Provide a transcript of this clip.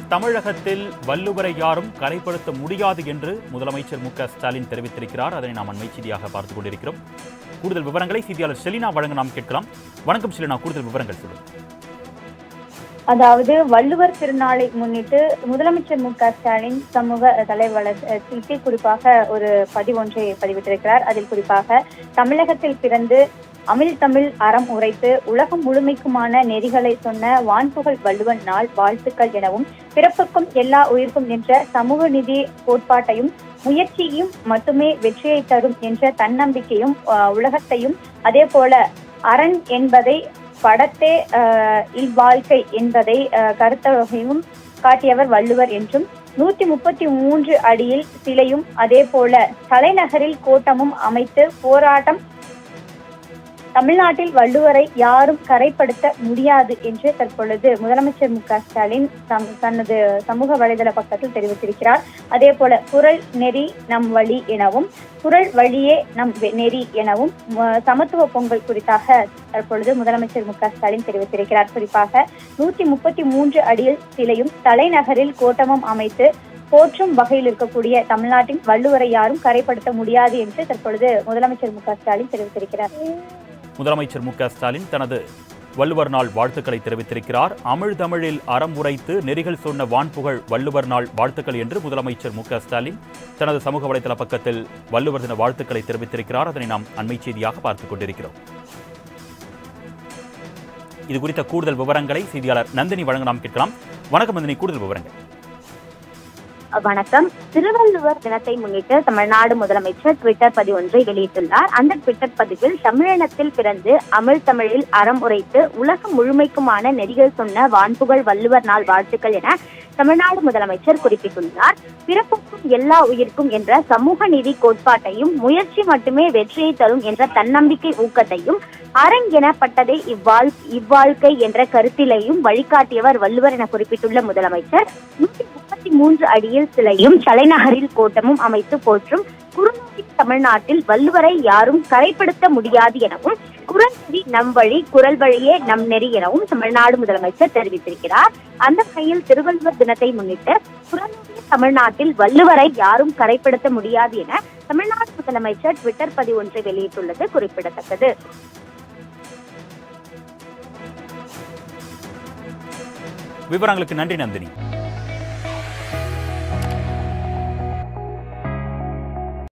தமிழகத்தில் வள்ளுவரை யாரும் கரைப்படுத்த முடியாது என்று முதலமைச்சர் மு க ஸ்டாலின் தெரிவித்திருக்கிறார் அதனை நாம் அண்மை செய்தியாக பார்த்துக் கொண்டிருக்கிறோம் கூடுதல் விவரங்களை செய்தியாளர் செலினா வழங்க நாம் கேட்கலாம் வணக்கம் செலினா கூடுதல் விவரங்கள் சொல்லுங்கள் அதாவது வள்ளுவர் திருநாளை முன்னிட்டு முதலமைச்சர் மு க ஸ்டாலின் சமூக தலைவலத்தில் குறிப்பாக ஒரு பதிவொன்றை பதிவிட்டிருக்கிறார் அதில் குறிப்பாக தமிழகத்தில் பிறந்து அமிழ் தமிழ் அறம் உரைத்து உலகம் முழுமைக்குமான நெறிகளை சொன்ன வான்புகழ் வள்ளுவன் நாள் வாழ்த்துக்கள் எனவும் பிறப்புக்கும் எல்லா உயிர்க்கும் என்ற சமூக நீதி கோட்பாட்டையும் முயற்சியும் மட்டுமே வெற்றியை தரும் என்ற தன்னம்பிக்கையும் அஹ், உலகத்தையும் அதே போல அரண் என்பதை படத்தே அஹ், இல்வாழ்க்கை என்பதை அஹ், கருத்தகையும் காட்டியவர் வள்ளுவர் என்றும் நூத்தி முப்பத்தி மூன்று அடியில் சிலையும் அதே போல தலைநகரில் கோட்டமும் அமைத்து போராட்டம் தமிழ்நாட்டில் வள்ளுவரை யாரும் கரைப்படுத்த முடியாது என்று தற்பொழுது முதலமைச்சர் மு க ஸ்டாலின் தம்- தனது சமூக வலைதள பக்கத்தில் தெரிவித்திருக்கிறார் அதே போல குரல் நெறி நம் வழி எனவும் குரல் வழியே நம் வெ- நெறி எனவும் ம- சமத்துவ பொங்கல் குறித்தாக தற்பொழுது முதலமைச்சர் மு க ஸ்டாலின் தெரிவித்திருக்கிறார் குறிப்பாக நூத்தி முப்பத்தி மூன்று அடியில் சிலையும் தலைநகரில் கோட்டமும் அமைத்து போற்றும் வகையில் இருக்கக்கூடிய தமிழ்நாட்டின் வள்ளுவரை யாரும் கரைப்படுத்த முடியாது என்று தற்பொழுது முதலமைச்சர் மு க ஸ்டாலின் தெரிவித்திருக்கிறார் முதலமைச்சர் மு க ஸ்டாலின் தனது வள்ளுவர் நாள் வாழ்த்துக்களை தெரிவித்திருக்கிறார் அமிழ் தமிழில் அறம் உரைத்து நெறிகள் சொன்ன வான்புகழ் வள்ளுவர் நாள் வாழ்த்துக்கள் என்று முதலமைச்சர் மு க ஸ்டாலின் தனது சமூக வலைதள பக்கத்தில் வள்ளுவர் தின வாழ்த்துக்களை தெரிவித்திருக்கிறார் அதனை நாம் அண்மை செய்தியாக பார்த்துக் கொண்டிருக்கிறோம் இது குறித்த கூடுதல் விவரங்களை செய்தியாளர் நந்தினி வழங்க நாம் கேட்கலாம் வணக்கம் நந்தினி கூடுதல் விவரங்கள் வணக்கம் திருவள்ளுவர் தினத்தை முன்னிட்டு தமிழ்நாடு முதலமைச்சர் ட்விட்டர் பதிவு ஒன்றை வெளியிட்டுள்ளார் அந்த ட்விட்டர் பதிவில் தமிழினத்தில் பிறந்து அமிழ் தமிழில் அறம் உரைத்து உலகம் முழுமைக்குமான நெறிகள் சொன்ன வான்புகழ் வள்ளுவர் நாள் வாழ்த்துக்கள் என தமிழ்நாடு முதலமைச்சர் குறிப்பிட்டுள்ளார் பிறப்புக்கும் எல்லா உயிர்க்கும் என்ற சமூக நீதி கோட்பாட்டையும் முயற்சி மட்டுமே வெற்றியை தரும் என்ற தன்னம்பிக்கை ஊக்கத்தையும் அரண் எனப்பட்டதே இவ்வாழ் இவ்வாழ்க்கை என்ற கருத்திலையும் வழிகாட்டியவர் வள்ளுவர் என குறிப்பிட்டுள்ள முதலமைச்சர் நூற்றி முப்பத்தி மூன்று அடியில் சிலையும் தலைநகரில் கோட்டமும் அமைத்து போற்றும் குறுநூதி தமிழ்நாட்டில் வள்ளுவரை யாரும் கரைப்படுத்த முடியாது எனவும் குரல்நெறி நம் வழி குரல் வழியே நம் நெறி எனவும் தமிழ்நாடு முதலமைச்சர் தெரிவித்திருக்கிறார் அந்த வகையில் திருவள்ளுவர் தினத்தை முன்னிட்டு குரல்நெறி தமிழ்நாட்டில் வள்ளுவரை யாரும் கரைப்படுத்த முடியாது என தமிழ்நாடு முதலமைச்சர் ட்விட்டர் பதிவு ஒன்றை வெளியிட்டுள்ளது குறிப்பிடத்தக்கது விவரங்களுக்கு நன்றி நந்தினி